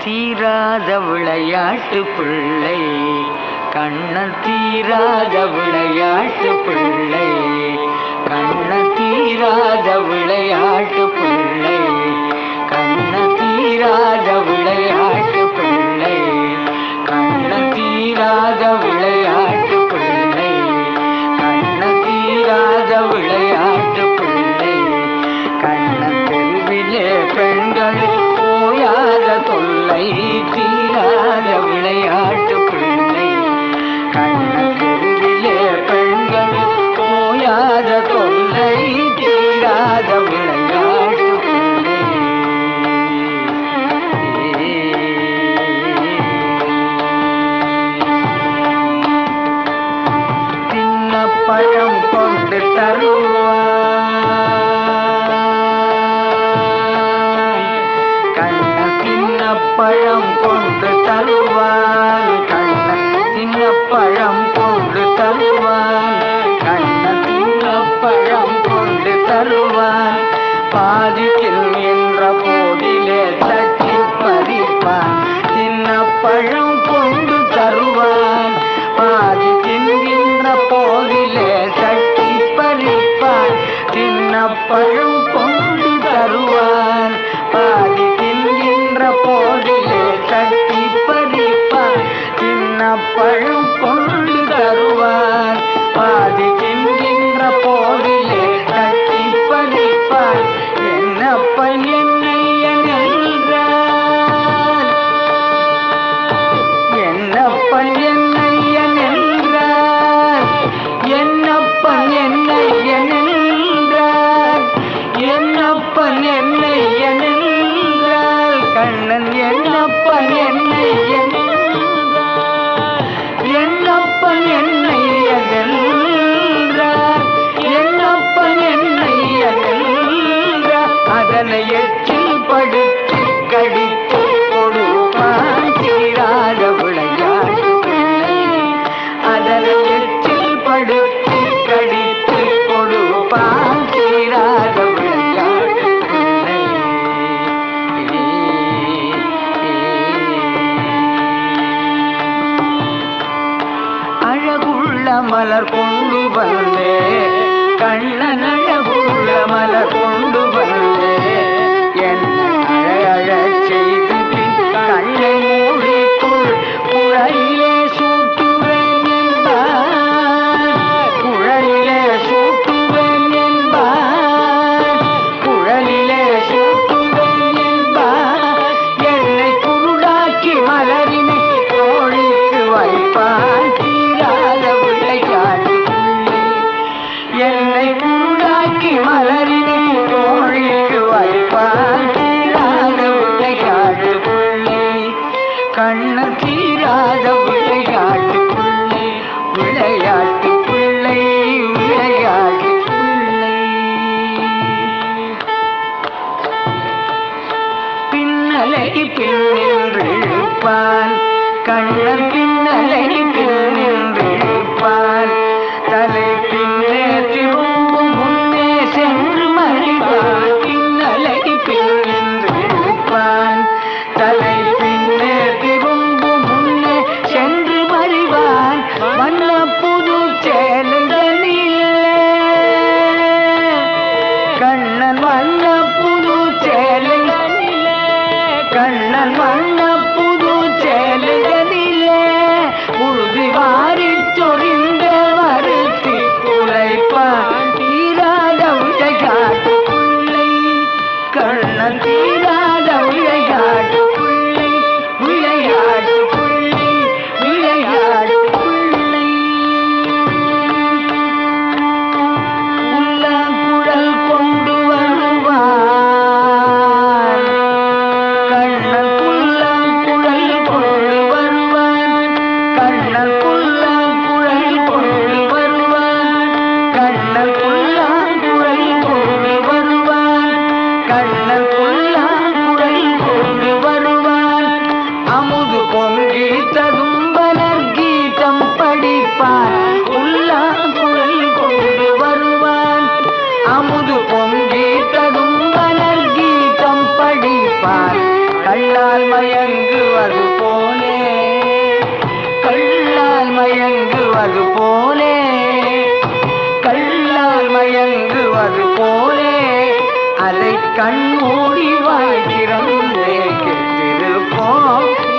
தீராத விளையாட்டு பிள்ளை கண்ணன் தீராத விளையாட்டு பிள்ளை கண்ணன் தீராத விளையாட்டு பிள்ளை கண்ணன் தீராத விளையாட்டு பிள்ளை கண்ணன் தீராத விளையாட்டு பிள்ளை கண்ணன் தீராத விளையாட்டு பிள்ளை கண்ணன் தெருவிலே பெண்கள் ஓயாத தொல்லை தீராத விளையாட்டு பிள்ளை கண்ணன் தெருவிலே பெண்கள் ஓயாத தொல்லை தீராத விளையாட்டு பிள்ளை சின்ன பழம் கொண்டு தருவான் கண்ண சின்ன பழம் கொண்டு தருவான் கண்ண சின்ன பழம் கொண்டு தருவான் கண்ண சின்ன பழம் கொண்டு தருவான் பாதிக்கில் என்ற போதிலே தட்டி பறிப்பான் சின்ன பழம் கொண்டு தருவான் பாதி தின்கின்ற போதிலே தட்டி பறிப்பான் சின்ன பழம் கொண்டு தருவான் பாதி தின்கின்ற போதிலே தட்டி பறிப்பான் சின்ன பழம் கொண்டு தருவான் பாதி தின்கின்ற போதிலே தட்டி பறிப்பான் என்னப்பன் என்னை என்றான் என்னப்பன் என்னையன் என்றார் என்னப்பன் என்னையன் என்றார் என்னப்பன் என்னையன் என்றார் கண்ணன் என்னப்பன் என்னையன் என்றார் என்னப்பன் என்னையன் என்றார் என்னப்பன் என்னையன் என்றார் அதனை எச்சில் படுத்து கடித்து கொடுப்பான் தீராத விளையாட்டு பிள்ளை அதனை எச்சில் படுத்து கடித்து கொடுப்பான் தீராத விளையாட்டு பிள்ளை அழகுள்ள மலர் கொண்டு வந்தே கண்ணன் அழகுள்ள மலர் கொண்டு வந்தே என்னை அழகழச் செய்து பின் கண்ணை மூடிக்குள் குழையிலே சூட்டுவேன் என்பார் குழலிலே சூட்டுவேன் என்பார் குழலிலே சூட்டுவேன் என்பார் என்னை குருடாக்கி மலரினை தோழிக்கு வைப்பான் தீராத விளையாட்டு புள்ளி என்னை குருடாக்கி மலரினை தோழிக்கு வைப்பான் தீராத விளையாட்டு புள்ளி கண்ண தீராத விளையாட்டு புள்ளி விளையாட்டு பிள்ளை விளையாட்டு பிள்ளை பின்னலை பின்னின்று இழுப்பான் கண்ணன் பின்னலை பின்னின்று இழுப்பான் தலை பின்னே திரும்பும் முன்னே சென்று மறைவான் பின்னலை பின்னின்று இழுப்பான் தலை பின்னே திரும்பும் முன்னே சென்று மறைவான் வண்ண புது சேலைகளிலே கண்ணன் வண்ண புது சேலைகளிலே கண்ணன் வண்ண புது சேலைகளிலே உறுதி வாரி சொரிந்த வருத்தி குலைப்பான் தீராத விளையாட்டு பிள்ளை கண்ணன் தீராத விளையாட்டு பிள்ளை விளையாட்டு பிள்ளை விளையாட்டு பிள்ளை உள்ளங்குழல் கொண்டு வருவான் கண்ணன் புல்லாங்குழல் கொண்டு வருவான் கண்ணன் புல்லாங்குழல் கொண்டு வருவான் கண்ணன் புல்லாங்குழல் கொண்டு வருவான் கண்ணன் புல்லாங்குழல் கண்ணால் மயங்குவது போலே கண்ணால் மயங்குவது போலே கண்ணால் மயங்குவது போலே அதை கண் மூடி வாய் திறந்தே கெட்டிருப்போம்